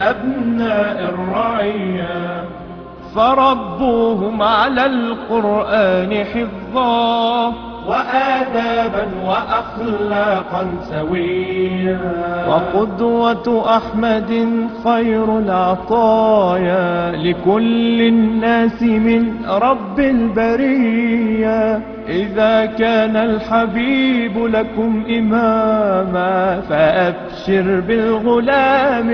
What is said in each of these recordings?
أبناء الرعية فربوهم على القرآن حفظا وآدابا وأخلاقا سويا وقدوة أحمد خير العطايا لكل الناس من رب البرية إذا كان الحبيب لكم إماما فأبشر بالغلام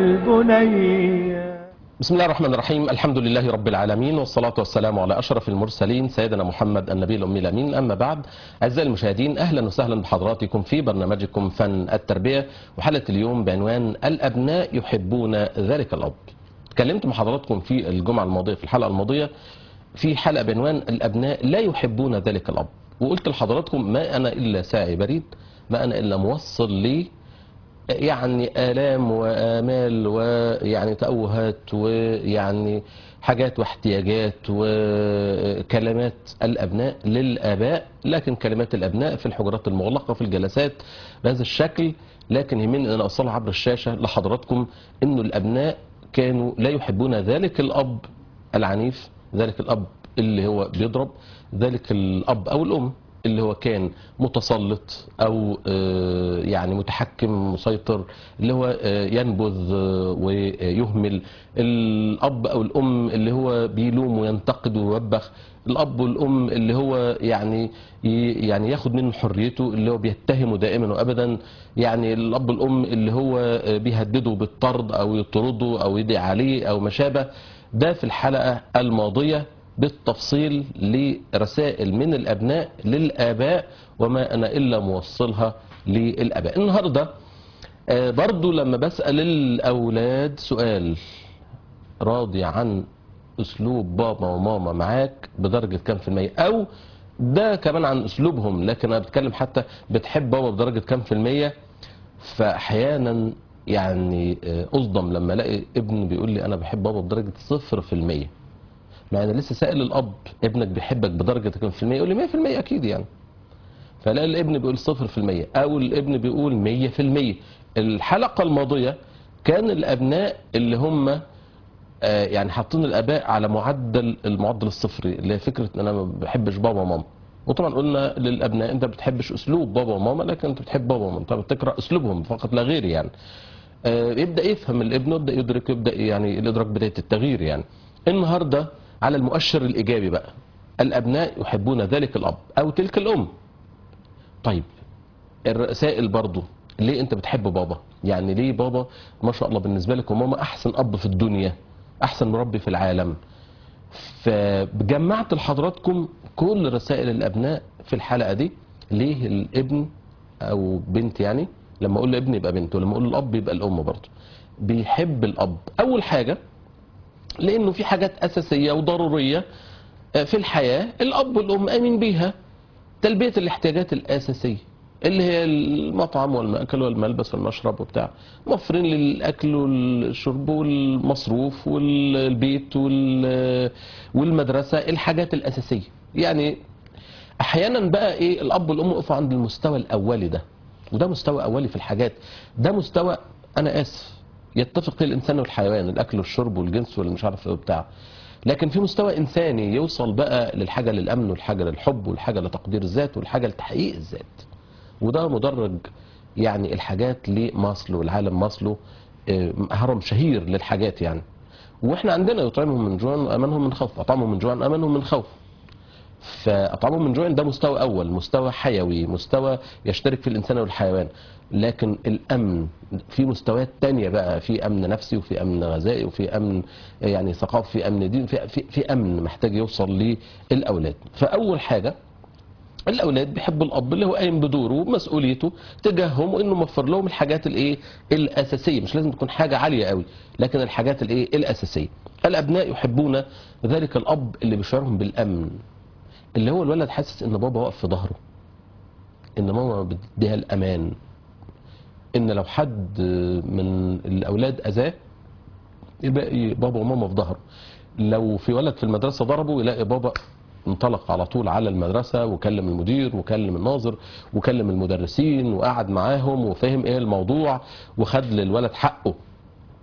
وبالبنية بسم الله الرحمن الرحيم الحمد لله رب العالمين والصلاة والسلام على أشرف المرسلين سيدنا محمد النبي الأمي الأمين أما بعد أعزائي المشاهدين أهلا وسهلا بحضراتكم في برنامجكم فن التربية وحلقة اليوم بعنوان الأبناء يحبون ذلك الأب تكلمت مع حضراتكم في الجمعة الماضية في الحلقة الماضية في حلقة بعنوان الأبناء لا يحبون ذلك الأب وقلت لحضراتكم ما أنا إلا ساعي بريد ما أنا إلا موصل لي يعني آلام وآمال ويعني تأوهات ويعني حاجات واحتياجات وكلمات الأبناء للآباء لكن كلمات الأبناء في الحجرات المغلقة في الجلسات بهذا الشكل لكن يهمني أن أوصلها عبر الشاشة لحضراتكم أنه الأبناء كانوا لا يحبون ذلك الأب العنيف ذلك الأب اللي هو بيضرب ذلك الأب أو الأم اللي هو كان متسلط او آه، يعني متحكم مسيطر اللي هو آه، ينبذ آه، ويهمل الاب او الام اللي هو بيلوم وينتقد ويوبخ الاب والام اللي هو يعني ي- يعني ياخد منه حريته اللي هو بيتهمه دائما وابدا يعني الاب والام اللي هو بيهدده بالطرد او يطرده او يدعي عليه او ما شابه ده في الحلقه الماضيه بالتفصيل لرسائل من الأبناء للآباء وما أنا إلا موصلها للآباء النهاردة آه، برضو لما بسأل الأولاد سؤال راضي عن أسلوب بابا وماما معاك بدرجة كام في المية أو ده كمان عن أسلوبهم لكن أنا بتكلم حتى بتحب بابا بدرجة كام في المية فأحيانا يعني آه، أصدم لما ألاقي ابن بيقول لي أنا بحب بابا بدرجة صفر في المية مع انا لسه سائل الاب ابنك بيحبك بدرجه كام في المية يقول لي 100% اكيد يعني فلاقي الابن بيقول 0% او الابن بيقول 100% الحلقه الماضيه كان الابناء اللي هم آه، يعني حاطين الاباء على معدل المعدل الصفري اللي هي فكره ان انا ما بحبش بابا وماما وطبعا قلنا للابناء انت ما بتحبش اسلوب بابا وماما لكن انت بتحب بابا وماما انت بتقرا اسلوبهم فقط لا غير يعني آه، يبدا يفهم الابن يبدا يدرك يبدا يعني الادراك بدايه التغيير يعني النهارده على المؤشر الايجابي بقى الابناء يحبون ذلك الاب او تلك الام طيب الرسائل برضو ليه انت بتحب بابا يعني ليه بابا ما شاء الله بالنسبه لك وماما احسن اب في الدنيا احسن مربي في العالم فجمعت لحضراتكم كل رسائل الابناء في الحلقه دي ليه الابن او بنت يعني لما اقول ابن يبقى بنت ولما اقول الاب يبقى الام برضه بيحب الاب اول حاجه لانه في حاجات اساسيه وضروريه في الحياه الاب والام امين بيها تلبيه الاحتياجات الاساسيه اللي هي المطعم والمأكل والملبس والمشرب وبتاع موفرين للاكل والشرب والمصروف والبيت وال- والمدرسه الحاجات الاساسيه يعني احيانا بقى ايه الاب والام يقفوا عند المستوى الاولي ده وده مستوى اولي في الحاجات ده مستوى انا اسف يتفق فيه الانسان والحيوان الاكل والشرب والجنس والمش عارف ايه وبتاع لكن في مستوى انساني يوصل بقى للحاجه للامن والحاجه للحب والحاجه لتقدير الذات والحاجه لتحقيق الذات وده مدرج يعني الحاجات لماسلو العالم ماسلو آه، هرم شهير للحاجات يعني واحنا عندنا يطعمهم من جوع وامنهم من خوف اطعمهم من جوع امنهم من خوف فاطعمهم من جوع ده مستوى اول مستوى حيوي مستوى يشترك في الانسان والحيوان لكن الامن في مستويات تانية بقى في امن نفسي وفي امن غذائي وفي امن يعني ثقافي في امن دين في, في, في امن محتاج يوصل للاولاد فاول حاجه الاولاد بيحبوا الاب اللي هو قايم بدوره ومسؤوليته تجاههم وانه موفر لهم الحاجات الايه الاساسيه مش لازم تكون حاجه عاليه قوي لكن الحاجات الايه الاساسيه الابناء يحبون ذلك الاب اللي بيشعرهم بالامن اللي هو الولد حاسس ان بابا واقف في ظهره ان ماما بتديها الامان ان لو حد من الاولاد اذاه يلاقي بابا وماما في ظهره لو في ولد في المدرسه ضربه يلاقي بابا انطلق على طول على المدرسة وكلم المدير وكلم الناظر وكلم المدرسين وقعد معاهم وفهم ايه الموضوع وخد للولد حقه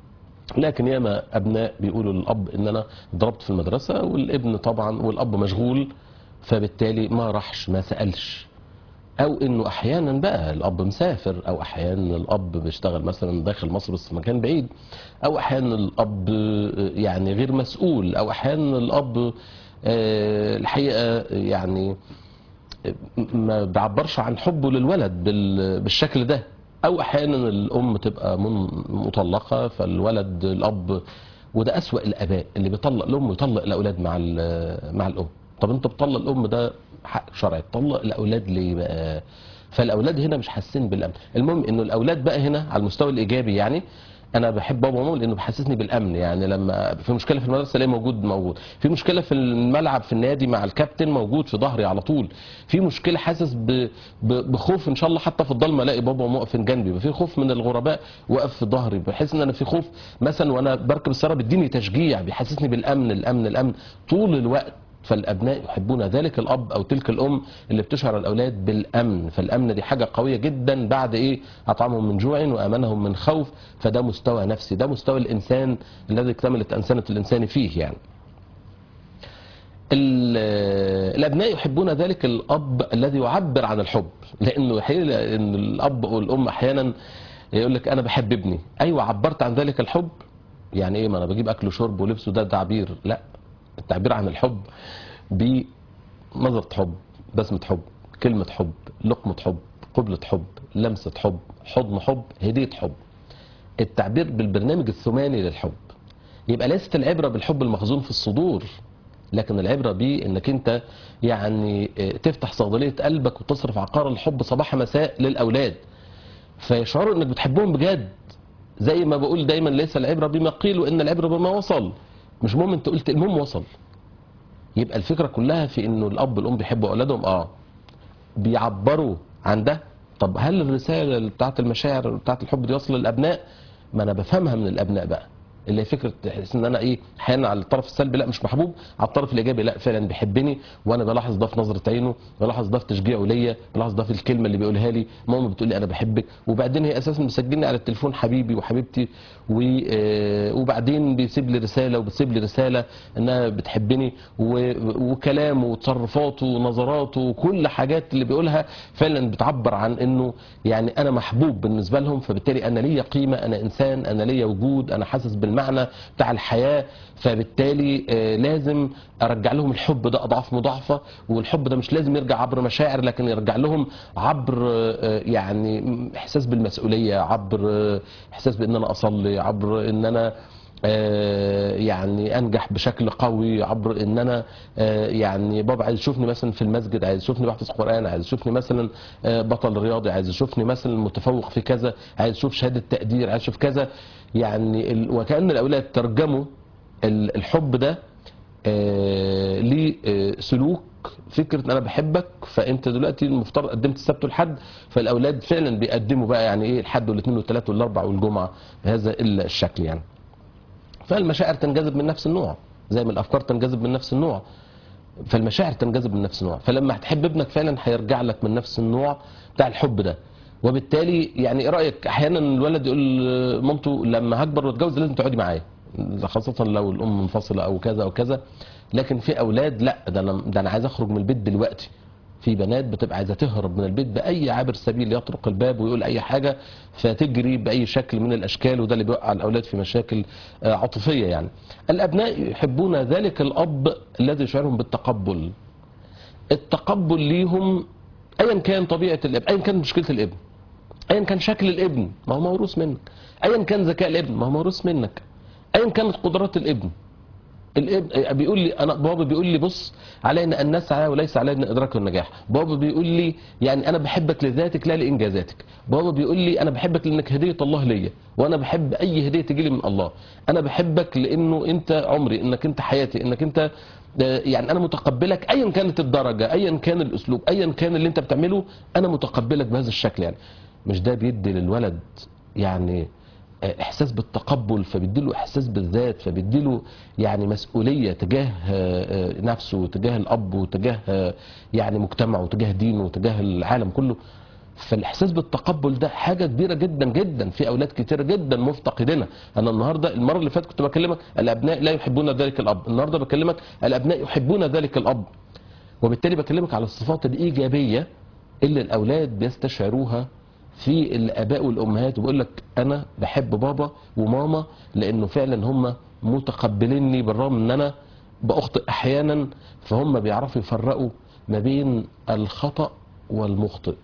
لكن ياما ابناء بيقولوا للاب ان انا ضربت في المدرسه والابن طبعا والاب مشغول فبالتالي ما راحش ما سالش او انه احيانا بقى الاب مسافر او احيانا الاب بيشتغل مثلا داخل مصر بس في مكان بعيد او احيانا الاب يعني غير مسؤول او احيانا الاب آه، الحقيقه يعني ما بيعبرش عن حبه للولد بال- بالشكل ده او احيانا الام تبقى من- مطلقه فالولد الاب وده اسوا الاباء اللي بيطلق الام ويطلق الاولاد مع ال- مع الام طب انت بتطلق الام ده حق شرعي تطلق الاولاد ليه بقى فالاولاد هنا مش حاسين بالامن المهم انه الاولاد بقى هنا على المستوى الايجابي يعني انا بحب بابا وماما لانه بيحسسني بالامن يعني لما في مشكله في المدرسه الاقيه موجود موجود في مشكله في الملعب في النادي مع الكابتن موجود في ظهري على طول في مشكله حاسس ب... ب... بخوف ان شاء الله حتى في الضلمه الاقي بابا وماما واقفين جنبي يبقى في خوف من الغرباء واقف في ظهري بحس ان انا في خوف مثلا وانا بركب السياره بيديني تشجيع بيحسسني بالامن الامن الامن طول الوقت فالابناء يحبون ذلك الاب او تلك الام اللي بتشعر الاولاد بالامن فالامن دي حاجه قويه جدا بعد ايه اطعمهم من جوع وامنهم من خوف فده مستوى نفسي ده مستوى الانسان الذي اكتملت انسنه الانسان فيه يعني ال- الابناء يحبون ذلك الاب الذي يعبر عن الحب لانه حقيقة ان الاب والام احيانا يقول لك انا بحب ابني ايوه عبرت عن ذلك الحب يعني ايه ما انا بجيب اكل وشرب ولبس وده تعبير لا التعبير عن الحب بنظرة حب بسمة حب كلمة حب لقمة حب قبلة حب لمسة حب حضن حب هدية حب التعبير بالبرنامج الثماني للحب يبقى ليست العبرة بالحب المخزون في الصدور لكن العبرة بانك انت يعني اه، تفتح صيدلية قلبك وتصرف عقار الحب صباح مساء للاولاد فيشعروا انك بتحبهم بجد زي ما بقول دايما ليس العبرة بما قيل وان العبرة بما وصل مش مهم انت قلت المهم وصل يبقى الفكرة كلها في انه الاب والام بيحبوا اولادهم اه بيعبروا عن ده طب هل الرسالة بتاعت المشاعر بتاعت الحب دي واصلة للابناء ما انا بفهمها من الابناء بقى اللي هي فكره تحس ان انا ايه احيانا على الطرف السلبي لا مش محبوب على الطرف الايجابي لا فعلا بيحبني وانا بلاحظ ده في نظره عينه بلاحظ ده في تشجيعه ليا بلاحظ ده في الكلمه اللي بيقولها لي ماما بتقول لي انا بحبك وبعدين هي اساسا مسجلني على التليفون حبيبي وحبيبتي و- آه، وبعدين بيسيب لي رساله وبتسيب لي رساله انها بتحبني و- وكلامه وتصرفاته ونظراته وكل حاجات اللي بيقولها فعلا بتعبر عن انه يعني انا محبوب بالنسبه لهم فبالتالي انا ليا قيمه انا انسان انا ليا وجود انا حاسس بالمعنى بتاع الحياه فبالتالي آه، لازم ارجع لهم الحب ده اضعاف مضاعفه والحب ده مش لازم يرجع عبر مشاعر لكن يرجع لهم عبر آه، يعني احساس بالمسؤوليه عبر آه، احساس بان انا اصلي عبر ان انا آه، يعني انجح بشكل قوي عبر ان انا آه، يعني بابا عايز يشوفني مثلا في المسجد عايز يشوفني بحفظ قران عايز يشوفني مثلا آه، بطل رياضي عايز يشوفني مثلا متفوق في كذا عايز يشوف شهاده تقدير عايز يشوف كذا يعني ال- وكان الاولاد ترجموا ال- الحب ده آه، لسلوك فكره انا بحبك فانت دلوقتي المفترض قدمت السبت والحد فالاولاد فعلا بيقدموا بقى يعني ايه الحد والاثنين والثلاث والاربع والجمعه بهذا الشكل يعني فالمشاعر تنجذب من نفس النوع زي ما الافكار تنجذب من نفس النوع فالمشاعر تنجذب من نفس النوع فلما هتحب ابنك فعلا هيرجع لك من نفس النوع بتاع الحب ده وبالتالي يعني ايه رايك احيانا الولد يقول مامته لما هكبر واتجوز لازم تقعدي معايا خاصة لو الأم منفصلة أو كذا أو كذا لكن في أولاد لا ده أنا ده أنا عايز أخرج من البيت دلوقتي في بنات بتبقى عايزة تهرب من البيت بأي عابر سبيل يطرق الباب ويقول أي حاجة فتجري بأي شكل من الأشكال وده اللي بيوقع الأولاد في مشاكل آه، عاطفية يعني الأبناء يحبون ذلك الأب الذي يشعرهم بالتقبل التقبل ليهم ايا كان طبيعه الابن ايا كانت مشكله الابن ايا كان شكل الابن ما هو موروث منك ايا كان ذكاء الابن ما هو موروث منك ايا كانت قدرات الابن الابن بيقول لي انا بابا بيقول لي بص علينا ان نسعى وليس علينا ادراك النجاح بابا بيقول لي يعني انا بحبك لذاتك لا لانجازاتك بابا بيقول لي انا بحبك لانك هديه الله ليا وانا بحب اي هديه تجي لي من الله انا بحبك لانه انت عمري انك انت حياتي انك انت آه، يعني انا متقبلك ايا كانت الدرجه ايا كان الاسلوب ايا كان اللي انت بتعمله انا متقبلك بهذا الشكل يعني مش ده بيدي للولد يعني احساس بالتقبل فبيديله احساس بالذات فبيديله يعني مسؤوليه تجاه آه، آه، نفسه وتجاه الاب وتجاه آه، يعني مجتمعه وتجاه دينه وتجاه العالم كله فالاحساس بالتقبل ده حاجه كبيره جدا جدا في اولاد كتير جدا مفتقدينها انا النهارده المره اللي فاتت كنت بكلمك الابناء لا يحبون ذلك الاب النهارده بكلمك الابناء يحبون ذلك الاب وبالتالي بكلمك على الصفات الايجابيه اللي الاولاد بيستشعروها في الاباء والامهات وبيقول لك انا بحب بابا وماما لانه فعلا هم متقبليني بالرغم ان انا باخطئ احيانا فهم بيعرفوا يفرقوا ما بين الخطا والمخطئ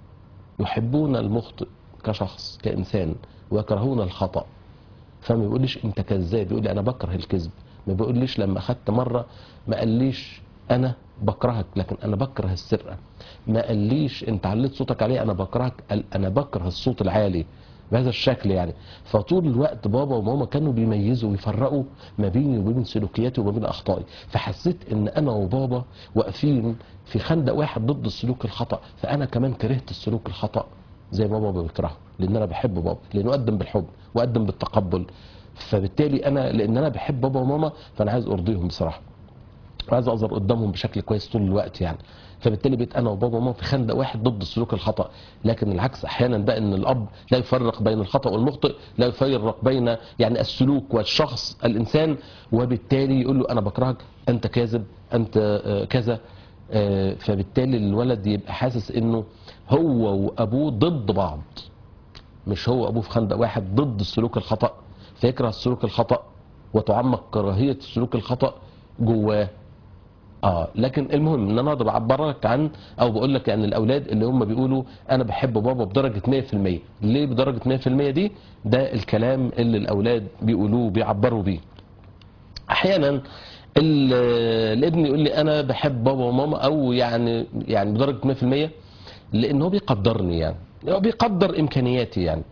يحبون المخطئ كشخص كانسان ويكرهون الخطا فما بيقوليش انت كذاب يقول لي انا بكره الكذب ما بيقوليش لما اخدت مره ما قاليش انا بكرهك لكن انا بكره السرقه ما قاليش انت عليت صوتك عليه انا بكرهك قال انا بكره الصوت العالي بهذا الشكل يعني فطول الوقت بابا وماما كانوا بيميزوا ويفرقوا ما بيني وبين سلوكياتي وما بين اخطائي فحسيت ان انا وبابا واقفين في خندق واحد ضد السلوك الخطا فانا كمان كرهت السلوك الخطا زي ما بابا بيكرهه لان انا بحب بابا لانه قدم بالحب وقدم بالتقبل فبالتالي انا لان انا بحب بابا وماما فانا عايز ارضيهم بصراحه وعايز اظهر قدامهم بشكل كويس طول الوقت يعني فبالتالي بقيت انا وبابا وماما في خندق واحد ضد السلوك الخطا لكن العكس احيانا بقى ان الاب لا يفرق بين الخطا والمخطئ لا يفرق بين يعني السلوك والشخص الانسان وبالتالي يقول له انا بكرهك انت كاذب انت آه، كذا آه، فبالتالي الولد يبقى حاسس انه هو وابوه ضد بعض مش هو ابوه في خندق واحد ضد السلوك الخطا فيكره السلوك الخطا وتعمق كراهيه السلوك الخطا جواه اه لكن المهم ان انا اقدر بعبرك عن او بقول لك يعني الاولاد اللي هم بيقولوا انا بحب بابا بدرجه 100% ليه بدرجه 100% دي ده الكلام اللي الاولاد بيقولوه بيعبروا بيه احيانا ال- الابن يقول لي انا بحب بابا وماما او يعني يعني بدرجه 100% لان هو بيقدرني يعني هو بيقدر امكانياتي يعني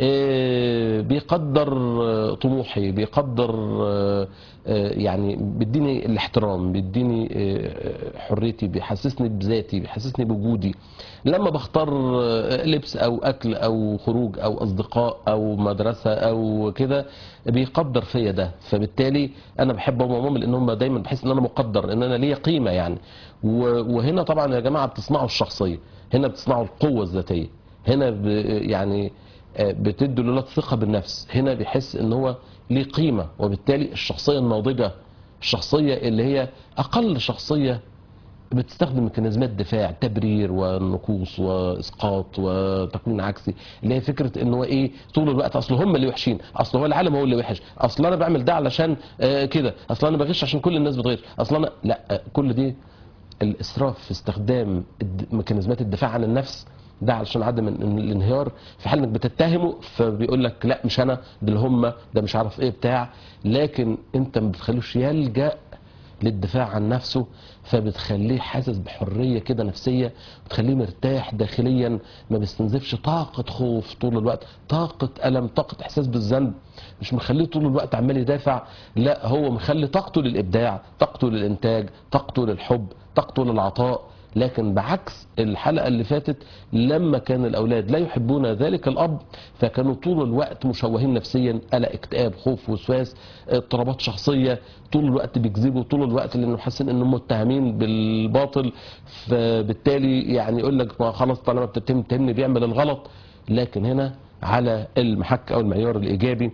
إيه، بيقدر آه، طموحي بيقدر آه، آه، يعني بيديني الاحترام بيديني آه، حريتي بيحسسني بذاتي بيحسسني بوجودي لما بختار آه، لبس او اكل او خروج او اصدقاء او مدرسه او كده بيقدر فيا ده فبالتالي انا بحب بابا وماما لان هم دايما بحس ان انا مقدر ان انا ليا قيمه يعني و- وهنا طبعا يا جماعه بتصنعوا الشخصيه هنا بتصنعوا القوه الذاتيه هنا ب يعني آه، بتدي للولاد ثقه بالنفس هنا بيحس ان هو ليه قيمه وبالتالي الشخصيه الناضجه الشخصيه اللي هي اقل شخصيه بتستخدم ميكانيزمات دفاع تبرير ونقوص واسقاط وتكوين عكسي اللي هي فكره ان هو ايه طول الوقت اصل هم اللي وحشين اصل هو العالم هو اللي وحش اصل انا بعمل ده علشان آه كده اصل انا بغش عشان كل الناس بتغش اصل انا لا آه، كل دي الاسراف في استخدام الد- ميكانيزمات الدفاع عن النفس ده علشان عدم ال- الانهيار في حال انك بتتهمه فبيقول لك لا مش انا ده اللي هم ده مش عارف ايه بتاع لكن انت ما بتخلوش يلجا للدفاع عن نفسه فبتخليه حاسس بحريه كده نفسيه بتخليه مرتاح داخليا ما بيستنزفش طاقه خوف طول الوقت طاقه الم طاقه احساس بالذنب مش مخليه طول الوقت عمال يدافع لا هو مخلي طاقته للابداع طاقته للانتاج طاقته للحب طاقته للعطاء لكن بعكس الحلقة اللي فاتت لما كان الأولاد لا يحبون ذلك الأب فكانوا طول الوقت مشوهين نفسيا قلق اكتئاب خوف وسواس اضطرابات شخصية طول الوقت بيكذبوا طول الوقت لأنه حاسين أنهم متهمين بالباطل فبالتالي يعني يقول لك ما خلاص طالما بتتهم تهمني بيعمل الغلط لكن هنا على المحك أو المعيار الإيجابي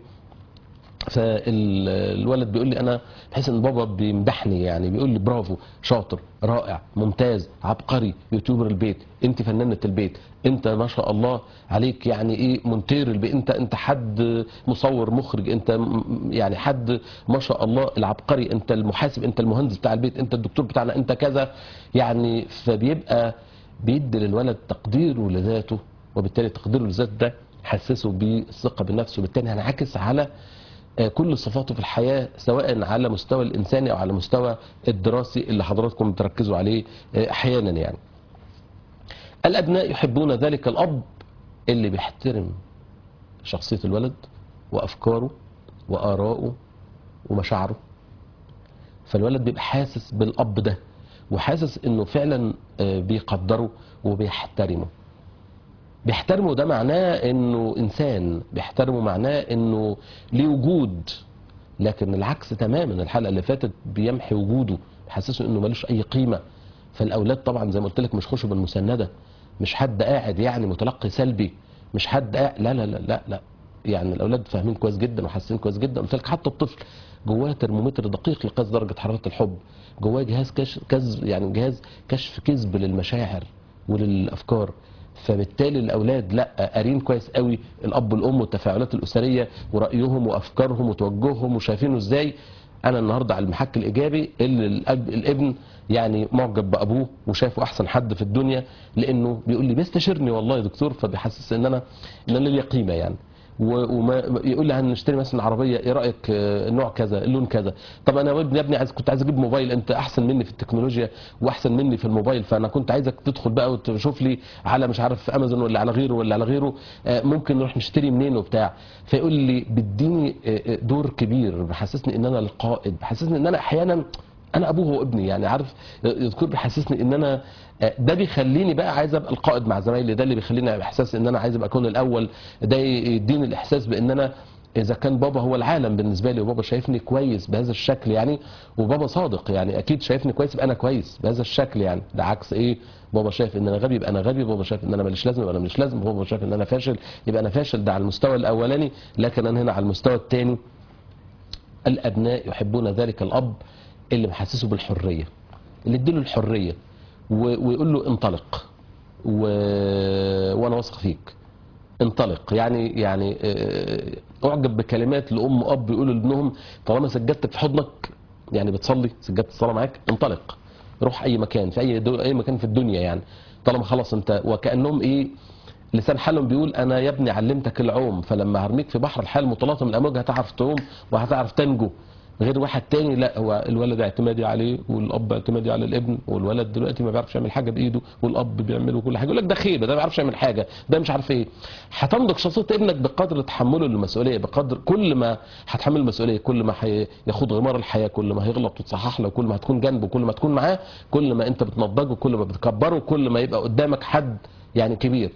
فالولد بيقول لي انا بحس ان بابا بيمدحني يعني بيقول لي برافو شاطر رائع ممتاز عبقري يوتيوبر البيت انت فنانة البيت انت ما شاء الله عليك يعني ايه مونتير البيت انت انت حد مصور مخرج انت م- يعني حد ما شاء الله العبقري انت المحاسب انت المهندس بتاع البيت انت الدكتور بتاعنا انت كذا يعني فبيبقى بيدي للولد تقديره لذاته وبالتالي تقديره لذاته ده حسسه بالثقه بالنفس وبالتالي هنعكس على آه، كل صفاته في الحياة سواء على مستوى الإنساني أو على مستوى الدراسي اللي حضراتكم بتركزوا عليه آه، أحيانا يعني الأبناء يحبون ذلك الأب اللي بيحترم شخصية الولد وأفكاره وآراءه ومشاعره فالولد بيبقى حاسس بالأب ده وحاسس إنه فعلا آه، بيقدره وبيحترمه بيحترمه ده معناه انه انسان بيحترمه معناه انه ليه وجود لكن العكس تماما الحلقه اللي فاتت بيمحي وجوده بيحسسه انه ملوش اي قيمه فالاولاد طبعا زي ما قلت لك مش خشب المسنده مش حد قاعد يعني متلقي سلبي مش حد قاعد لا لا لا لا لا يعني الاولاد فاهمين كويس جدا وحاسين كويس جدا قلت لك حتى الطفل جواه ترمومتر دقيق لقياس درجه حراره الحب جواه جهاز كشف كذب يعني جهاز كشف كذب للمشاعر وللافكار فبالتالي الاولاد لا قارين كويس قوي الاب والام والتفاعلات الاسريه ورايهم وافكارهم وتوجههم وشايفينه ازاي انا النهارده على المحك الايجابي اللي الأب الابن يعني معجب بابوه وشايفه احسن حد في الدنيا لانه بيقول لي بيستشيرني والله يا دكتور فبيحسس ان انا ان انا ليا قيمه يعني و- وما يقول لي هنشتري مثلا عربيه ايه رايك آه، نوع كذا اللون كذا طب انا يا ابني يا ابني عايز كنت عايز اجيب موبايل انت احسن مني في التكنولوجيا واحسن مني في الموبايل فانا كنت عايزك تدخل بقى وتشوف لي على مش عارف امازون ولا على غيره ولا على غيره آه، ممكن نروح نشتري منين وبتاع فيقول لي بيديني آه، آه، دور كبير بحسسني ان انا القائد بحسسني ان انا احيانا انا ابوه وابني يعني عارف يذكر بيحسسني ان انا آه، ده بيخليني بقى عايز ابقى القائد مع زمايلي ده اللي بيخليني احساس ان انا عايز ابقى اكون الاول ده يديني الاحساس بان انا اذا كان بابا هو العالم بالنسبه لي وبابا شايفني كويس بهذا الشكل يعني وبابا صادق يعني اكيد شايفني كويس يبقى انا كويس بهذا الشكل يعني ده عكس ايه بابا شايف ان انا غبي يبقى انا غبي بابا شايف ان انا ماليش لازمه يبقى انا ماليش لازمه بابا شايف ان انا فاشل يبقى انا فاشل ده على المستوى الاولاني لكن انا هنا على المستوى الثاني الابناء يحبون ذلك الاب اللي محسسه بالحريه اللي اديله الحريه و... ويقول له انطلق و... وانا واثق فيك انطلق يعني يعني آه، اعجب بكلمات لام واب يقولوا لابنهم طالما سجدت في حضنك يعني بتصلي سجدت الصلاه معاك انطلق روح اي مكان في اي دو... اي مكان في الدنيا يعني طالما خلاص انت وكانهم ايه لسان حالهم بيقول انا يا ابني علمتك العوم فلما هرميك في بحر الحال متلاطم الامواج هتعرف تعوم وهتعرف تنجو غير واحد تاني لا هو الولد اعتمادي عليه والاب اعتمادي على الابن والولد دلوقتي ما بيعرفش يعمل حاجه بايده والاب بيعمله كل حاجه يقول لك ده خيبه ده ما بيعرفش يعمل حاجه ده مش عارف ايه هتنضج شخصيه ابنك بقدر تحمله للمسؤوليه بقدر كل ما هتحمل المسؤوليه كل ما هياخد غمار الحياه كل ما هيغلط وتصحح له كل ما هتكون جنبه كل ما تكون معاه كل ما انت بتنضجه كل ما بتكبره كل ما يبقى قدامك حد يعني كبير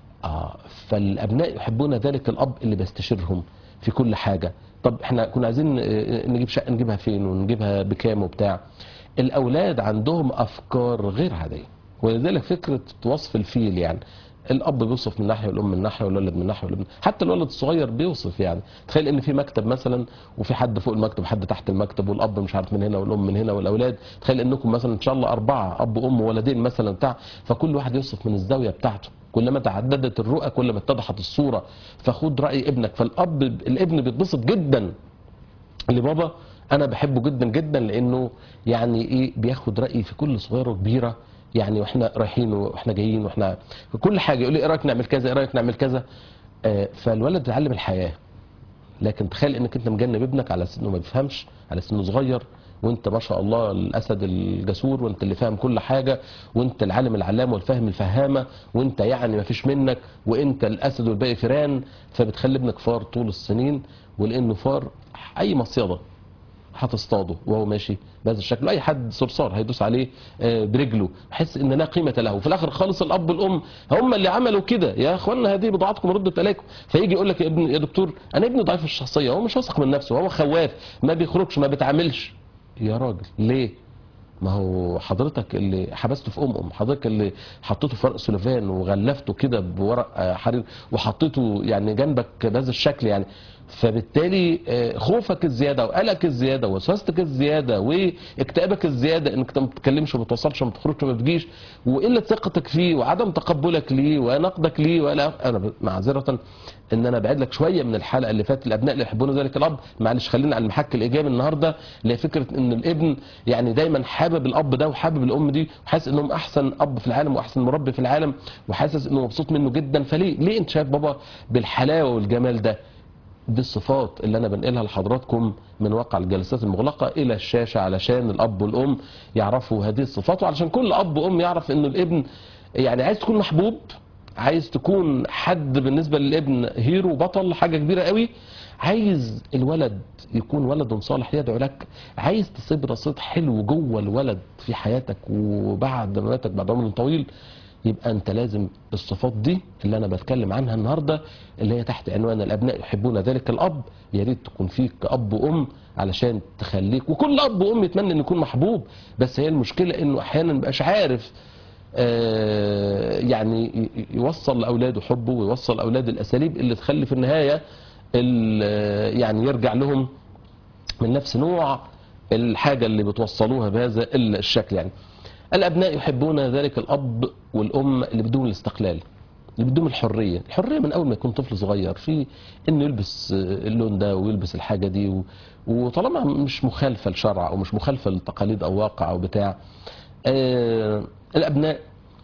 اه فالابناء يحبون ذلك الاب اللي بيستشيرهم في كل حاجه طب احنا كنا عايزين آه، نجيب شقه نجيبها فين ونجيبها بكام وبتاع الاولاد عندهم افكار غير عاديه ولذلك فكره وصف الفيل يعني الاب بيوصف من ناحيه والام من ناحيه والولد من ناحيه والابن حتى الولد الصغير بيوصف يعني تخيل ان في مكتب مثلا وفي حد فوق المكتب وحد تحت المكتب والاب مش عارف من هنا والام من هنا والاولاد تخيل انكم مثلا ان شاء الله اربعه اب وام وولدين مثلا بتاع فكل واحد يوصف من الزاويه بتاعته كلما تعددت الرؤى كلما اتضحت الصوره فخد راي ابنك فالاب الابن بيتبسط جدا لبابا انا بحبه جدا جدا لانه يعني ايه بياخد رايي في كل صغيره وكبيره يعني واحنا رايحين واحنا جايين واحنا في كل حاجه يقول لي ايه رايك نعمل كذا ايه رايك نعمل كذا آه، فالولد بيتعلم الحياه لكن تخيل انك انت مجنب ابنك على سنه ما بيفهمش على سنه صغير وانت ما شاء الله الاسد الجسور وانت اللي فاهم كل حاجه وانت العالم العلام والفهم الفهامه وانت يعني ما فيش منك وانت الاسد والباقي فيران فبتخلي ابنك فار طول السنين ولانه فار اي مصيده هتصطاده وهو ماشي بهذا الشكل اي حد صرصار هيدوس عليه آه، برجله يحس ان لا قيمه له في الاخر خالص الاب والام هم اللي عملوا كده يا اخوانا هذه بضاعتكم ردت اليكم فيجي يقول لك يا ابن يا دكتور انا ابني ضعيف الشخصيه هو مش واثق من نفسه هو خواف ما بيخرجش ما بيتعاملش يا راجل ليه ما هو حضرتك اللي حبسته في ام ام حضرتك اللي حطيته في ورق سلوفان وغلفته كده بورق آه، حرير وحطيته يعني جنبك بهذا الشكل يعني فبالتالي آه، خوفك الزياده وقلقك الزياده وسوستك الزياده واكتئابك الزياده انك انت ما بتتكلمش وما بتوصلش وما بتخرجش وما بتجيش وقله ثقتك فيه وعدم تقبلك ليه ونقدك ليه ولا انا ب- معذره ان انا بعد لك شويه من الحلقه اللي فاتت الابناء اللي يحبون ذلك الاب معلش خلينا على المحك الايجابي النهارده اللي هي فكره ان الابن يعني دايما حابب الاب ده وحابب الام دي وحاسس انهم احسن اب في العالم واحسن مربي في العالم وحاسس انه مبسوط منه جدا فليه ليه انت شايف بابا بالحلاوه والجمال ده دي الصفات اللي انا بنقلها لحضراتكم من واقع الجلسات المغلقه الى الشاشه علشان الاب والام يعرفوا هذه الصفات وعلشان كل اب وام يعرف انه الابن يعني عايز تكون محبوب عايز تكون حد بالنسبه للابن هيرو بطل حاجه كبيره قوي عايز الولد يكون ولد صالح يدعو لك عايز تسيب رصيد حلو جوه الولد في حياتك وبعد مماتك بعد عمر طويل يبقى انت لازم الصفات دي اللي انا بتكلم عنها النهارده اللي هي تحت عنوان الابناء يحبون ذلك الاب يا ريت تكون فيك كاب وام علشان تخليك وكل اب وام يتمنى انه يكون محبوب بس هي المشكله انه احيانا مبقاش عارف آه، يعني ي- ي- يوصل لاولاده حبه ويوصل لاولاده الاساليب اللي تخلي في النهايه ال- يعني يرجع لهم من نفس نوع الحاجه اللي بتوصلوها بهذا الشكل يعني الابناء يحبون ذلك الاب والام اللي بدون الاستقلال اللي بدون الحريه الحريه من اول ما يكون طفل صغير في انه يلبس اللون ده ويلبس الحاجه دي و... وطالما مش مخالفه لشرع او مش مخالفه لتقاليد او واقع او بتاع آه الابناء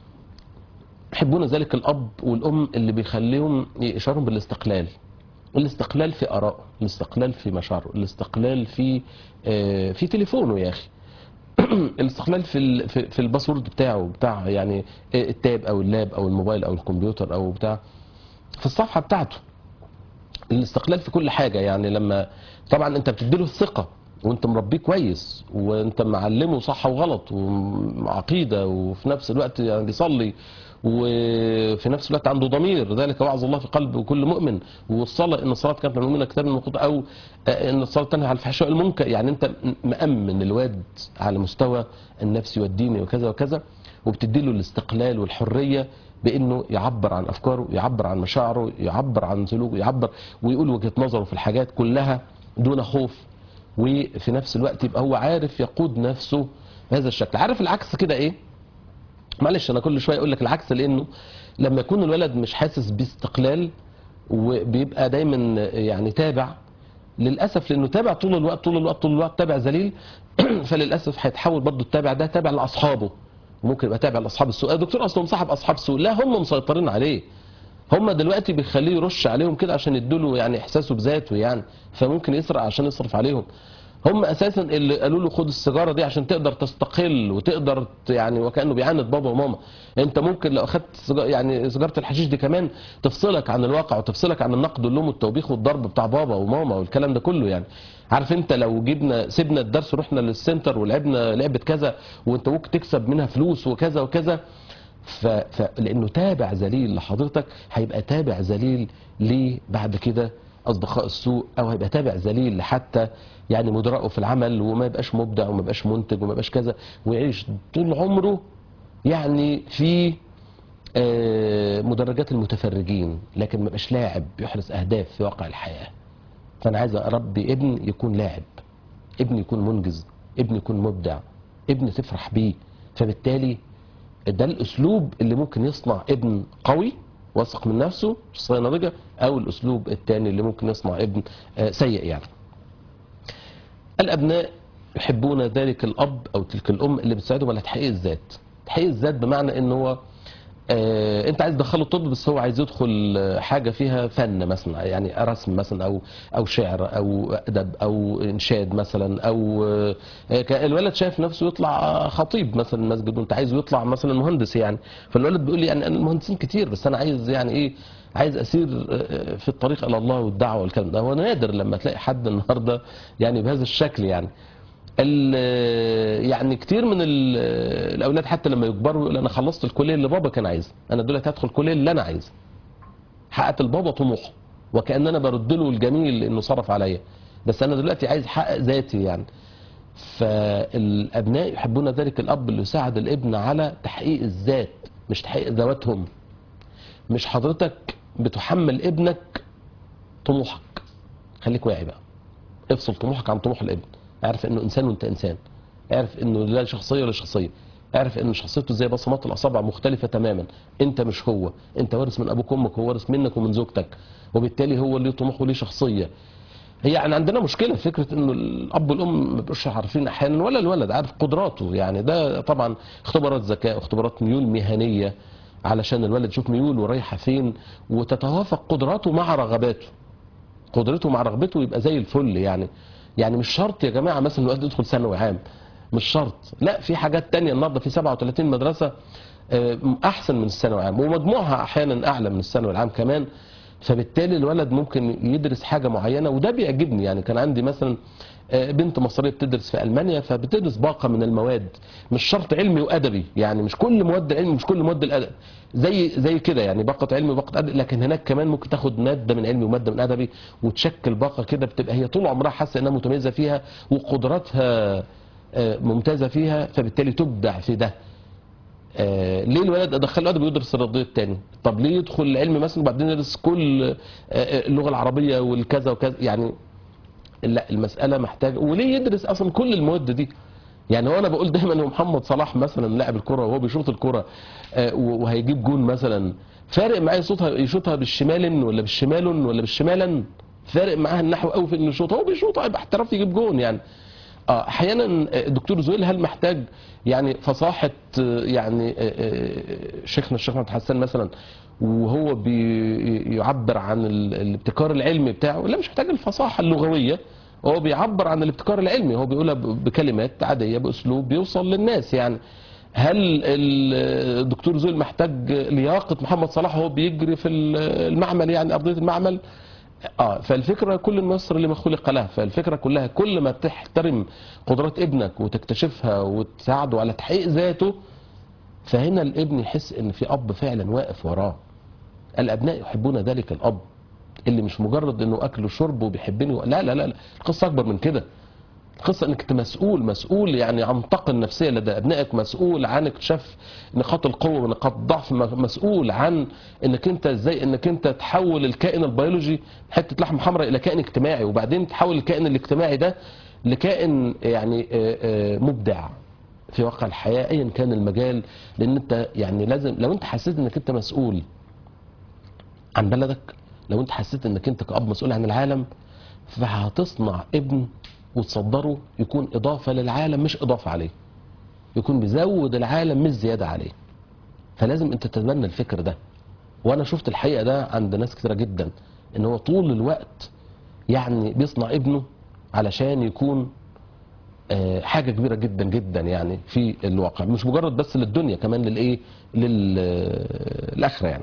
يحبون ذلك الاب والام اللي بيخليهم يشعرون بالاستقلال الاستقلال في ارائه الاستقلال في مشاعره الاستقلال في آه في تليفونه يا اخي الاستقلال في ال- في في الباسورد بتاعه بتاع يعني التاب او اللاب او الموبايل او الكمبيوتر او بتاع في الصفحه بتاعته الاستقلال في كل حاجه يعني لما طبعا انت بتديله الثقه وانت مربيه كويس وانت معلمه صح وغلط وعقيده وفي نفس الوقت يعني بيصلي وفي نفس الوقت عنده ضمير ذلك وعظ الله في قلب كل مؤمن والصلاه ان الصلاه كانت المؤمنه كتاب الموقوت او ان الصلاه تنهى عن الفحشاء والمنكر يعني انت مامن الواد على مستوى النفسي والديني وكذا وكذا وبتدي له الاستقلال والحريه بانه يعبر عن افكاره يعبر عن مشاعره يعبر عن سلوكه يعبر ويقول وجهه نظره في الحاجات كلها دون خوف وفي نفس الوقت يبقى هو عارف يقود نفسه بهذا الشكل عارف العكس كده ايه معلش انا كل شويه اقول لك العكس لانه لما يكون الولد مش حاسس باستقلال وبيبقى دايما يعني تابع للاسف لانه تابع طول الوقت طول الوقت طول الوقت تابع ذليل فللاسف هيتحول برضه التابع ده تابع لاصحابه ممكن يبقى تابع لاصحاب السوق الدكتور اصلا مصاحب اصحاب سوق لا هم مسيطرين عليه هم دلوقتي بيخليه يرش عليهم كده عشان يدوا يعني احساسه بذاته يعني فممكن يسرق عشان يصرف عليهم هم اساسا اللي قالوا له خد السيجاره دي عشان تقدر تستقل وتقدر ت- يعني وكانه بيعاند بابا وماما انت ممكن لو اخدت سيجا- يعني سيجاره الحشيش دي كمان تفصلك عن الواقع وتفصلك عن النقد واللوم والتوبيخ والضرب بتاع بابا وماما والكلام ده كله يعني عارف انت لو جبنا سيبنا الدرس ورحنا للسنتر ولعبنا لعبه كذا وانت ممكن تكسب منها فلوس وكذا وكذا ف... ف... لانه تابع ذليل لحضرتك هيبقى تابع ذليل ليه بعد كده اصدقاء السوء او هيبقى تابع ذليل لحتى يعني مدراءه في العمل وما يبقاش مبدع وما يبقاش منتج وما يبقاش كذا ويعيش طول عمره يعني في آه، مدرجات المتفرجين لكن ما يبقاش لاعب يحرز اهداف في واقع الحياه فانا عايز اربي ابن يكون لاعب ابن يكون منجز ابن يكون مبدع ابن تفرح بيه فبالتالي ده الاسلوب اللي ممكن يصنع ابن قوي واثق من نفسه شخصيه ناضجه او الاسلوب الثاني اللي ممكن يصنع ابن آه، سيء يعني الابناء يحبون ذلك الاب او تلك الام اللي بتساعدهم على تحقيق الذات تحقيق الذات بمعنى ان هو آه، انت عايز تدخله طب بس هو عايز يدخل آه، حاجه فيها فن مثلا يعني رسم مثلا او او شعر او ادب او انشاد مثلا او آه، كان الولد شايف نفسه يطلع آه، خطيب مثلا مسجد وانت عايزه يطلع مثلا مهندس يعني فالولد بيقول لي يعني أنا المهندسين كتير بس انا عايز يعني ايه عايز اسير آه، في الطريق الى الله والدعوه والكلام ده هو نادر لما تلاقي حد النهارده يعني بهذا الشكل يعني ال- يعني كتير من ال- الاولاد حتى لما يكبروا يقول انا خلصت الكليه اللي بابا كان عايزها انا دلوقتي هدخل الكليه اللي انا عايزها حققت البابا طموحه وكان انا برد له الجميل انه صرف عليا بس انا دلوقتي عايز احقق ذاتي يعني فالابناء يحبون ذلك الاب اللي يساعد الابن على تحقيق الذات مش تحقيق ذواتهم مش حضرتك بتحمل ابنك طموحك خليك واعي بقى افصل طموحك عن طموح الابن اعرف انه انسان وانت انسان اعرف انه لا شخصيه ولا شخصيه اعرف ان شخصيته زي بصمات الاصابع مختلفه تماما انت مش هو انت وارث من ابوك وامك هو وارث منك ومن زوجتك وبالتالي هو ليه طموح وليه شخصيه هي يعني عندنا مشكله في فكره انه الاب والام ما بيبقوش عارفين احيانا ولا الولد عارف قدراته يعني ده طبعا اختبارات ذكاء اختبارات ميول مهنيه علشان الولد يشوف ميوله رايحه فين وتتوافق قدراته مع رغباته قدرته مع رغبته يبقى زي الفل يعني يعني مش شرط يا جماعه مثلا الواحد يدخل ثانوي عام مش شرط لا في حاجات تانية النهارده في 37 مدرسه آه، احسن من الثانوي العام ومجموعها احيانا اعلى من الثانوي العام كمان فبالتالي الولد ممكن يدرس حاجه معينه وده بيعجبني يعني كان عندي مثلا آه، بنت مصريه بتدرس في المانيا فبتدرس باقه من المواد مش شرط علمي وادبي يعني مش كل مواد العلم مش كل مواد الادب زي زي كده يعني باقه علمي وباقه ادب لكن هناك كمان ممكن تاخد ماده من علمي وماده من ادبي وتشكل باقه كده بتبقى هي طول عمرها حاسه انها متميزه فيها وقدراتها آه، ممتازه فيها فبالتالي تبدع في ده آه ليه الولد ادخل الولد بيدرس الرياضيات التاني طب ليه يدخل العلم مثلا وبعدين يدرس كل آه آه، اللغه العربيه والكذا وكذا يعني لا المساله محتاجه وليه يدرس اصلا كل المواد دي يعني هو انا بقول دايما ان محمد صلاح مثلا لاعب الكره وهو بيشوط الكره آه، وهيجيب جون مثلا فارق معاه يشوطها يشوطها بالشمال ولا بالشمال ولا بالشمالا فارق معاه النحو قوي في انه يشوط هو بيشوطها يبقى احتراف يجيب جون يعني اه احيانا آه، الدكتور زويل هل محتاج يعني فصاحه آه، يعني آه، آه، شيخنا الشيخ محمد حسان مثلا وهو بيعبر عن ال- الابتكار العلمي بتاعه لا مش محتاج الفصاحه اللغويه هو بيعبر عن الابتكار العلمي هو بيقولها ب- بكلمات عاديه باسلوب بيوصل للناس يعني هل ال- الدكتور زويل محتاج لياقه محمد صلاح وهو بيجري في المعمل يعني ارضيه المعمل اه فالفكره كل مصر لما خلق لها فالفكره كلها كل ما تحترم قدرات ابنك وتكتشفها وتساعده على تحقيق ذاته فهنا الابن يحس ان في اب فعلا واقف وراه الابناء يحبون ذلك الاب اللي مش مجرد انه اكل وشرب وبيحبني و... لا لا لا لا. القصه اكبر من كده القصه انك انت مسؤول مسؤول يعني عن طاقه النفسيه لدى ابنائك مسؤول عن اكتشاف نقاط القوه ونقاط الضعف م- مسؤول عن انك انت ازاي انك انت تحول الكائن البيولوجي من حته لحم حمراء الى كائن اجتماعي وبعدين تحول الكائن الاجتماعي ده لكائن يعني آه، آه، مبدع في واقع الحياه ايا كان المجال لان انت يعني لازم لو انت حسيت انك انت مسؤول عن بلدك لو انت حسيت انك انت كأب مسؤول عن العالم فهتصنع ابن وتصدره يكون اضافه للعالم مش اضافه عليه يكون بيزود العالم مش زياده عليه فلازم انت تتبنى الفكر ده وانا شفت الحقيقه ده عند ناس كتيره جدا ان هو طول الوقت يعني بيصنع ابنه علشان يكون آه، حاجه كبيره جدا جدا يعني في الواقع مش مجرد بس للدنيا كمان للايه للاخره يعني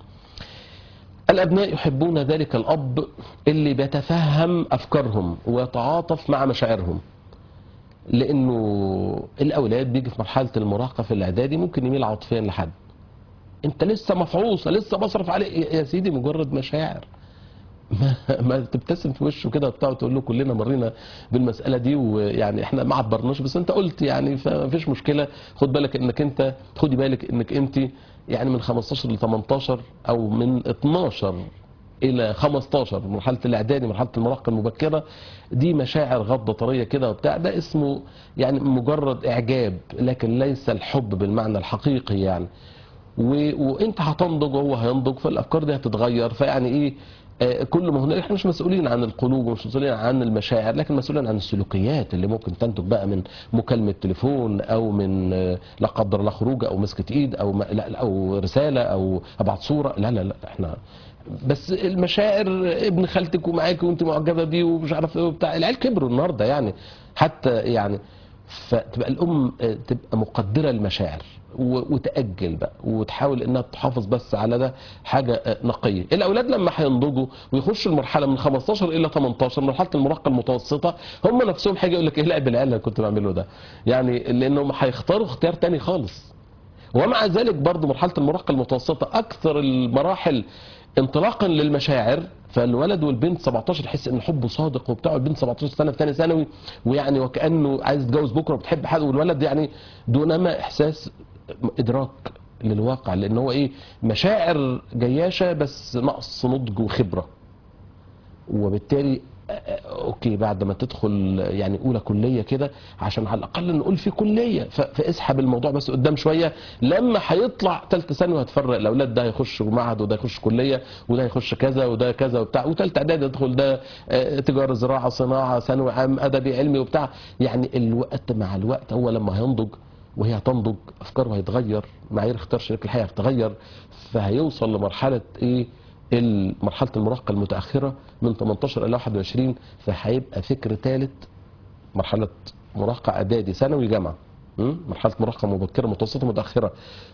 الأبناء يحبون ذلك الأب اللي بيتفهم أفكارهم ويتعاطف مع مشاعرهم لأنه الأولاد بيجي في مرحلة المراهقة في الإعدادي ممكن يميل عاطفيا لحد أنت لسه مفعوصة لسه بصرف عليه يا يا سيدي مجرد مشاعر ما, ما تبتسم في وشه كده وبتاع وتقول له كلنا مرينا بالمساله دي ويعني احنا ما عبرناش بس انت قلت يعني فما فيش مشكله خد بالك انك انت خدي بالك انك انت يعني من 15 ل 18 او من 12 الى 15 مرحله الاعدادي مرحله المراهقه المبكره دي مشاعر غضه طريه كده وبتاع ده اسمه يعني مجرد اعجاب لكن ليس الحب بالمعنى الحقيقي يعني و... وانت هتنضج وهو هينضج فالافكار دي هتتغير فيعني ايه آه، كل ما هنالك احنا مش مسؤولين عن القلوب ومش مسؤولين عن المشاعر لكن مسؤولين عن السلوكيات اللي ممكن تنتج بقى من مكالمه تليفون او من آه، لا قدر الله خروج او مسكه ايد او ما لا لا، او رساله او ابعت صوره لا لا لا احنا بس المشاعر ابن خالتك ومعاك وانت معجبه بيه ومش عارف ايه وبتاع العيال كبروا النهارده يعني حتى يعني فتبقى الام آه، تبقى مقدره المشاعر و- وتاجل بقى وتحاول انها تحافظ بس على ده حاجه آه، نقيه الاولاد لما هينضجوا ويخشوا المرحله من 15 الى 18 مرحله المراهقه المتوسطه هم نفسهم هيجي يقول لك ايه لعب العيال اللي كنت بعمله ده يعني لانهم هيختاروا اختيار تاني خالص ومع ذلك برضو مرحلة المراهقة المتوسطة أكثر المراحل انطلاقا للمشاعر فالولد والبنت 17 يحس ان حبه صادق وبتاع البنت 17 سنه في ثاني ثانوي ويعني وكانه عايز يتجوز بكره وبتحب حد والولد يعني دونما احساس ادراك للواقع لان هو ايه مشاعر جياشه بس نقص نضج وخبره وبالتالي آه، آه، اوكي بعد ما تدخل يعني اولى كليه كده عشان على الاقل نقول في كليه ف- فاسحب الموضوع بس قدام شويه لما هيطلع ثالثه ثانوي هتفرق الاولاد ده هيخش معهد وده هيخش كليه وده هيخش كذا وده كذا وبتاع وثالثه اعدادي يدخل ده آه، تجاره زراعه صناعه ثانوي عام ادبي علمي وبتاع يعني الوقت مع الوقت هو لما هينضج وهي هتنضج افكاره هيتغير معايير اختيار شريك الحياه هتتغير فهيوصل لمرحله ايه ال- مرحله المراهقه المتاخره من 18 الى 21 فهيبقى فكر ثالث مرحله مراهقه اعدادي ثانوي جامعه م? مرحله مراهقه مبكره متوسطه متاخره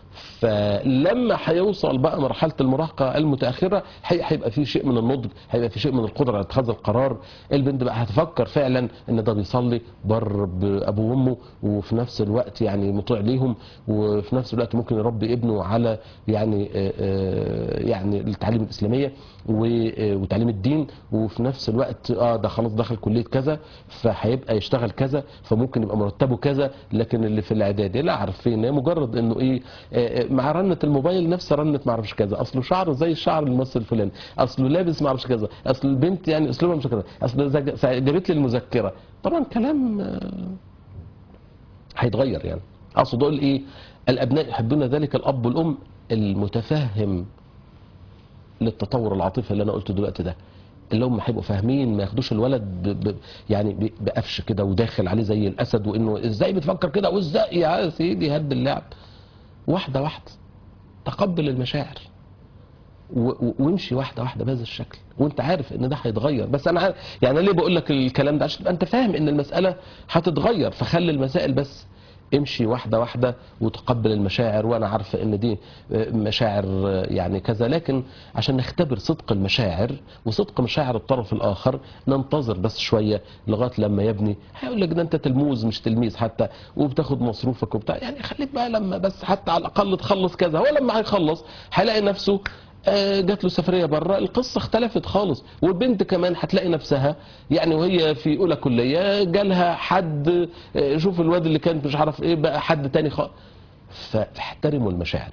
فلما هيوصل بقى مرحله المراهقه المتاخره هي- هيبقى في شيء من النضج هيبقى في شيء من القدره على اتخاذ القرار البنت بقى هتفكر فعلا ان ده بيصلي بر بابوه وامه وفي نفس الوقت يعني مطيع ليهم وفي نفس الوقت ممكن يربي ابنه على يعني آه، آه، يعني التعليم الاسلاميه و- آه، وتعليم الدين وفي نفس الوقت اه ده خلاص دخل كليه كذا فهيبقى يشتغل كذا فممكن يبقى مرتبه كذا لكن اللي في الاعدادي لا عارفين مجرد انه ايه آه، آه، مع رنه الموبايل نفس رنه ما اعرفش كذا اصله شعره زي شعر الممثل الفلاني اصله لابس ما اعرفش كذا اصل البنت يعني اسلوبها مش كذا اصل زج- جابت لي المذكره طبعا كلام آه، هيتغير يعني اقصد اقول ايه الابناء يحبون ذلك الاب والام المتفهم للتطور العاطفي اللي انا قلته دلوقتي ده اللي هم هيبقوا فاهمين ما ياخدوش الولد ب... ب... يعني ب... بقفش كده وداخل عليه زي الاسد وانه ازاي بتفكر كده وازاي يا سيدي هد اللعب واحده واحده تقبل المشاعر و... و... وامشي واحده واحده بهذا الشكل وانت عارف ان ده هيتغير بس انا عارف يعني أنا ليه بقول لك الكلام ده عشان تبقى انت فاهم ان المساله هتتغير فخلي المسائل بس امشي واحده واحده وتقبل المشاعر وانا عارفه ان دي آه، مشاعر آه، يعني كذا لكن عشان نختبر صدق المشاعر وصدق مشاعر الطرف الاخر ننتظر بس شويه لغايه لما يبني هيقول لك ده انت تلموذ مش تلميذ حتى وبتاخد مصروفك وبتاع يعني خليك بقى لما بس حتى على الاقل تخلص كذا هو لما هيخلص هيلاقي نفسه آه، جات له سفريه بره القصه اختلفت خالص والبنت كمان هتلاقي نفسها يعني وهي في اولى كليه جالها حد آه، شوف الواد اللي كان مش عارف ايه بقى حد تاني خالص فاحترموا المشاعر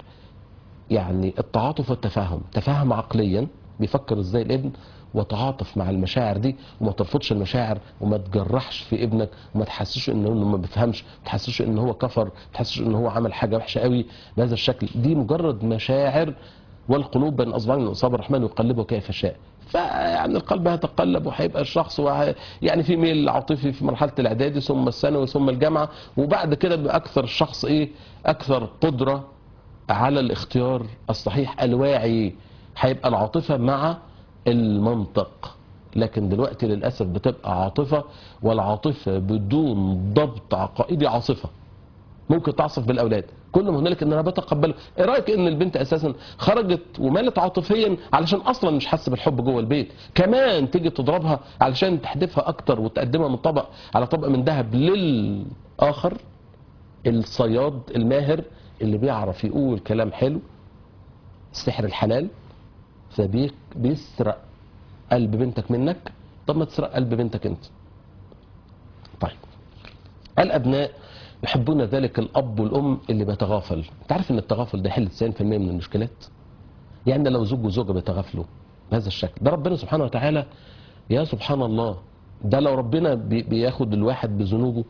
يعني التعاطف والتفاهم تفاهم عقليا بيفكر ازاي الابن وتعاطف مع المشاعر دي وما ترفضش المشاعر وما تجرحش في ابنك وما تحسسش انه إنه ما بيفهمش ما تحسسش ان هو كفر ما تحسسش ان هو عمل حاجه وحشه قوي بهذا الشكل دي مجرد مشاعر والقلوب بين اصبعين من اصابع الرحمن يقلبه كيف شاء فيعني القلب هيتقلب وهيبقى الشخص وه... يعني في ميل عاطفي في مرحله الاعدادي ثم الثانوي ثم الجامعه وبعد كده بيبقى اكثر الشخص ايه اكثر قدره على الاختيار الصحيح الواعي هيبقى العاطفة مع المنطق لكن دلوقتي للأسف بتبقى عاطفة والعاطفة بدون ضبط عقائدي عاصفة ممكن تعصف بالأولاد كل ما هنالك ان انا بتقبله ايه رايك ان البنت اساسا خرجت ومالت عاطفيا علشان اصلا مش حاسه بالحب جوه البيت كمان تيجي تضربها علشان تحدفها اكتر وتقدمها من طبق على طبق من ذهب للاخر الصياد الماهر اللي بيعرف يقول كلام حلو السحر الحلال فبيسرق قلب بنتك منك طب ما تسرق قلب بنتك انت طيب الابناء يحبون ذلك الاب والام اللي بيتغافل انت عارف ان التغافل ده يحل 90% من المشكلات يعني لو زوج وزوجه بيتغافلوا بهذا الشكل ده ربنا سبحانه وتعالى يا سبحان الله ده لو ربنا بي- بياخد الواحد بذنوبه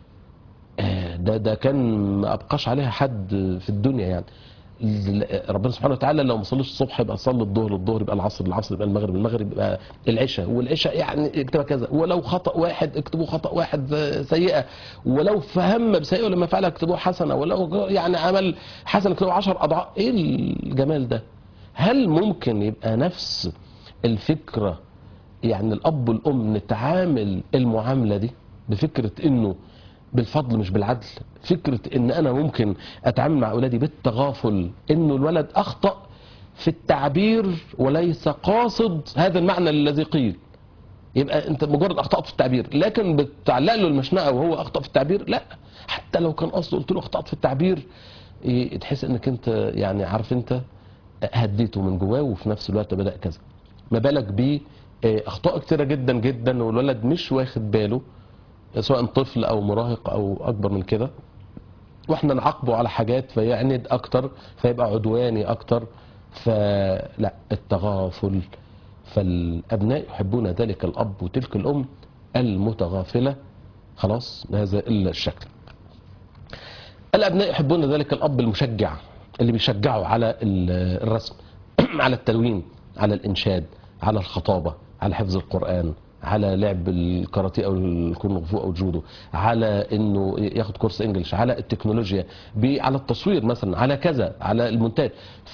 آه، ده ده كان ما ابقاش عليها حد في الدنيا يعني ال- ربنا سبحانه وتعالى لو ما صليش الصبح يبقى صلي الظهر الظهر يبقى العصر العصر يبقى المغرب المغرب يبقى العشاء والعشاء يعني اكتبها كذا ولو خطا واحد اكتبوه خطا واحد آه، سيئه ولو فهم بسيئه ولما فعل اكتبوه حسنه ولو يعني عمل حسنه اكتبوه 10 اضعاف ايه الجمال ده هل ممكن يبقى نفس الفكره يعني الاب والام نتعامل المعامله دي بفكره انه بالفضل مش بالعدل فكره ان انا ممكن اتعامل مع اولادي بالتغافل انه الولد اخطا في التعبير وليس قاصد هذا المعنى الذي قيل يبقى انت مجرد اخطات في التعبير لكن بتعلق له المشنقه وهو اخطا في التعبير لا حتى لو كان قصده قلت له اخطات في التعبير إيه، تحس انك انت يعني عارف انت هديته من جواه وفي نفس الوقت بدا كذا ما بالك بيه إيه، اخطاء كتيره جدا جدا والولد مش واخد باله سواء طفل او مراهق او اكبر من كده واحنا نعاقبه على حاجات فيعند اكتر فيبقى عدواني اكتر فلا التغافل فالابناء يحبون ذلك الاب وتلك الام المتغافله خلاص بهذا الشكل الابناء يحبون ذلك الاب المشجع اللي بيشجعه على ال- الرسم على التلوين على الانشاد على الخطابه على حفظ القران على لعب الكاراتيه او الكونغ فو او الجودو على انه ياخد كورس انجلش على التكنولوجيا بي- على التصوير مثلا على كذا على المونتاج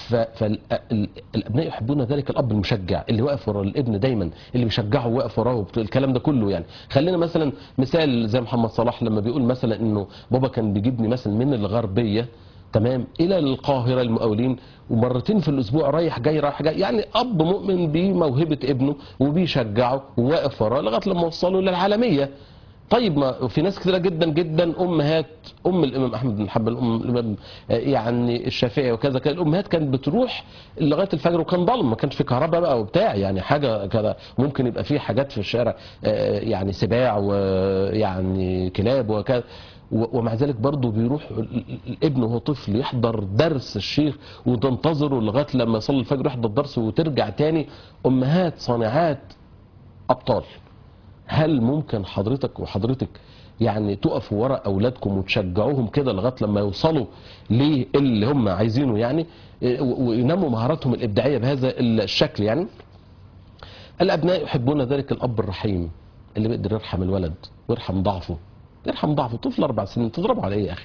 فالابناء يحبون ذلك الاب المشجع اللي واقف ورا الابن دايما اللي بيشجعه واقف وراه الكلام ده كله يعني خلينا مثلا مثال زي محمد صلاح لما بيقول مثلا انه بابا كان بيجيبني مثلا من الغربيه تمام الى القاهره المقاولين ومرتين في الاسبوع رايح جاي رايح جاي يعني اب مؤمن بموهبه ابنه وبيشجعه وواقف وراه لغايه لما وصله للعالميه طيب ما في ناس كثيره جدا جدا امهات ام الامام احمد بن حنبل ام الامام آه، يعني الشافعي وكذا كده الامهات كانت بتروح لغايه الفجر وكان ضلم ما كانش في كهرباء بقى وبتاع يعني حاجه كده ممكن يبقى في حاجات في الشارع آه، يعني سباع ويعني كلاب وكذا و- ومع ذلك برضه بيروح ال- ال- الابن وهو طفل يحضر درس الشيخ وتنتظره لغايه لما يصلي الفجر يحضر درس وترجع تاني امهات صانعات ابطال هل ممكن حضرتك وحضرتك يعني تقفوا ورا اولادكم وتشجعوهم كده لغايه لما يوصلوا للي هم عايزينه يعني إيه، و- وينموا مهاراتهم الابداعيه بهذا الشكل يعني الابناء يحبون ذلك الاب الرحيم اللي بيقدر يرحم الولد ويرحم ضعفه يرحم ضعفه طفل اربع سنين تضربه على ايه يا اخي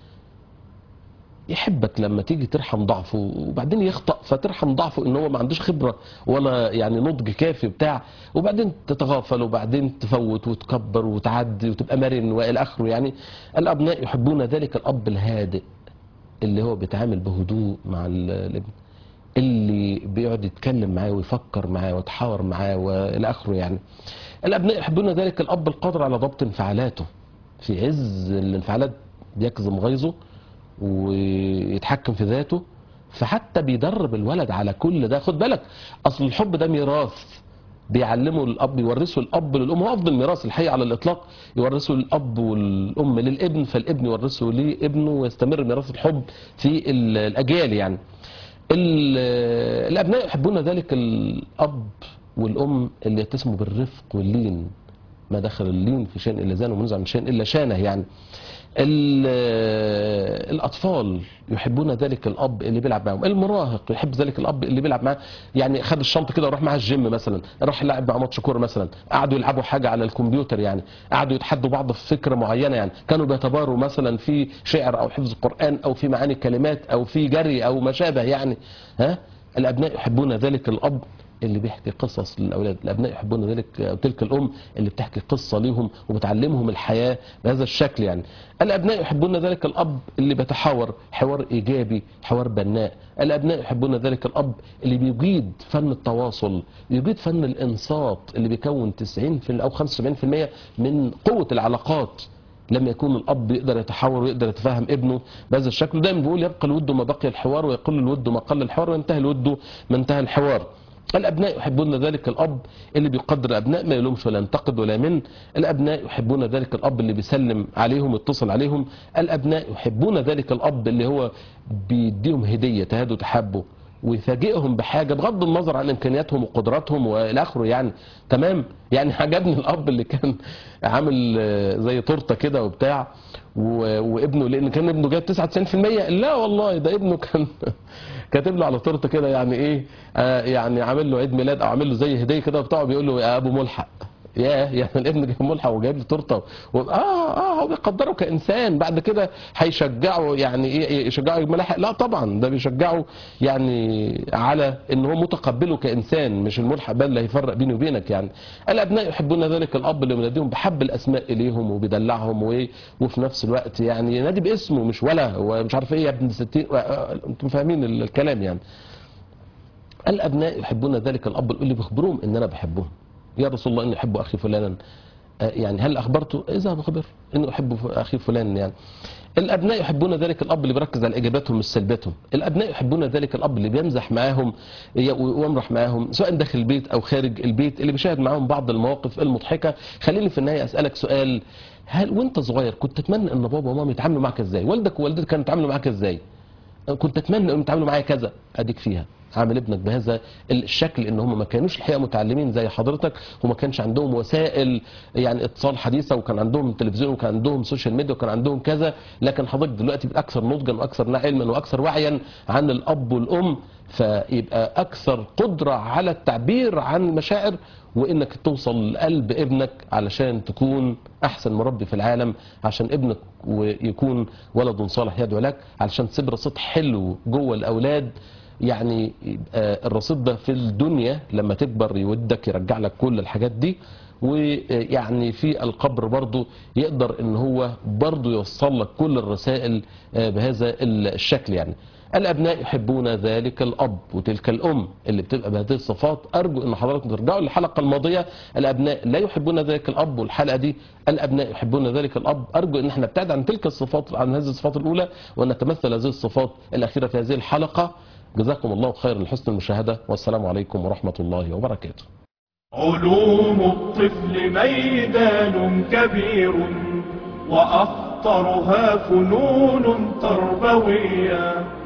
يحبك لما تيجي ترحم ضعفه وبعدين يخطأ فترحم ضعفه ان هو ما عندوش خبرة ولا يعني نضج كافي بتاع وبعدين تتغافل وبعدين تفوت وتكبر وتعدي وتبقى مرن والى اخره يعني الابناء يحبون ذلك الاب الهادئ اللي هو بيتعامل بهدوء مع ال- الابن اللي بيقعد يتكلم معاه ويفكر معاه ويتحاور معاه والى اخره يعني الابناء يحبون ذلك الاب القادر على ضبط انفعالاته في عز الانفعالات بيكظم غيظه ويتحكم في ذاته فحتى بيدرب الولد على كل ده خد بالك اصل الحب ده ميراث بيعلمه الاب يورثه الاب للام هو افضل ميراث الحقيقه على الاطلاق يورثه الاب والام للابن فالابن يورثه لابنه ويستمر ميراث الحب في ال- الاجيال يعني ال- الابناء يحبون ذلك الاب والام اللي يتسموا بالرفق واللين ما دخل اللين في شيء الا زانه ومنزع من شيء الا شانه يعني ال- الاطفال يحبون ذلك الاب اللي بيلعب معاهم المراهق يحب ذلك الاب اللي بيلعب معاه يعني خد الشنطه كده وراح معاه الجيم مثلا راح يلعب مع ماتش كوره مثلا قعدوا يلعبوا حاجه على الكمبيوتر يعني قعدوا يتحدوا بعض في فكره معينه يعني كانوا بيتباروا مثلا في شعر او حفظ قران او في معاني كلمات او في جري او ما شابه يعني ها الابناء يحبون ذلك الاب اللي بيحكي قصص للاولاد الابناء يحبون ذلك او تلك الام اللي بتحكي قصه ليهم وبتعلمهم الحياه بهذا الشكل يعني الابناء يحبون ذلك الاب اللي بيتحاور حوار ايجابي حوار بناء الابناء يحبون ذلك الاب اللي بيجيد فن التواصل يجيد فن الانصات اللي بيكون 90 في او 75% من قوه العلاقات لما يكون الاب يقدر يتحاور ويقدر يتفهم ابنه بهذا الشكل دايما بيقول يبقى الود ما بقي الحوار ويقل الود ما قل الحوار وينتهي الود ما انتهى الحوار الابناء يحبون ذلك الاب اللي بيقدر الابناء ما يلومش ولا ينتقد ولا يمن الابناء يحبون ذلك الاب اللي بيسلم عليهم ويتصل عليهم الابناء يحبون ذلك الاب اللي هو بيديهم هديه تهادوا تحبوا ويفاجئهم بحاجه بغض النظر عن امكانياتهم وقدراتهم والى اخره يعني تمام يعني عجبني الاب اللي كان عامل آه، زي تورته كده وبتاع و- وابنه لان كان ابنه جايب 99% لا والله ده ابنه كان كاتب له على تورته كده يعني ايه آه يعني عامل له عيد ميلاد او عامل له زي هديه كده وبتاع بيقول له يا ابو ملحق ياه يعني الابن جايب ملحق وجايب له تورته و... اه اه هو بيقدره كانسان بعد كده هيشجعه يعني ايه يشجعه يبقى ملاحق لا طبعا ده بيشجعه يعني على ان هو متقبله كانسان مش الملحق بل اللي هيفرق بيني وبينك يعني الابناء يحبون ذلك الاب اللي مناديهم بحب الاسماء اليهم وبيدلعهم و... وفي نفس الوقت يعني ينادي باسمه مش ولا ومش عارف ايه يا ابن ستين و- آه، انتم فاهمين الكلام يعني الابناء يحبون ذلك الاب اللي بيخبرهم ان انا بحبهم يا رسول الله اني احب اخي فلانا آه، يعني هل اخبرته اذا بخبر انه احب اخي فلان يعني الابناء يحبون ذلك الاب اللي بيركز على ايجاباتهم مش سلبياتهم الابناء يحبون ذلك الاب اللي بيمزح معاهم ي- ويمرح معاهم سواء داخل البيت او خارج البيت اللي بيشاهد معاهم بعض المواقف المضحكه خليني في النهايه اسالك سؤال هل وانت صغير كنت تتمنى ان بابا وماما يتعاملوا معاك ازاي والدك ووالدتك كانوا يتعاملوا معاك ازاي كنت اتمنى انهم يتعاملوا معايا كذا اديك فيها عامل ابنك بهذا الشكل ان هم ما كانوش الحقيقه متعلمين زي حضرتك وما كانش عندهم وسائل يعني اتصال حديثه وكان عندهم تلفزيون وكان عندهم سوشيال ميديا وكان عندهم كذا لكن حضرتك دلوقتي اكثر نضجا واكثر علما واكثر وعيا عن الاب والام فيبقى اكثر قدره على التعبير عن المشاعر وانك توصل لقلب ابنك علشان تكون احسن مربي في العالم عشان ابنك ويكون ولد صالح يدعو لك علشان تسيب رصيد حلو جوه الاولاد يعني يبقى الرصيد ده في الدنيا لما تكبر يودك يرجع لك كل الحاجات دي ويعني في القبر برضو يقدر ان هو برضو يوصل لك كل الرسائل آه، بهذا الشكل يعني الأبناء يحبون ذلك الأب وتلك الأم اللي بتبقى بهذه الصفات أرجو أن حضراتكم ترجعوا للحلقة الماضية الأبناء لا يحبون ذلك الأب والحلقة دي الأبناء يحبون ذلك الأب أرجو أن احنا نبتعد عن تلك الصفات عن هذه الصفات الأولى وأن نتمثل هذه الصفات الأخيرة في هذه الحلقة جزاكم الله خيرا لحسن المشاهدة والسلام عليكم ورحمة الله وبركاته علوم الطفل ميدان كبير وأخطرها فنون تربوية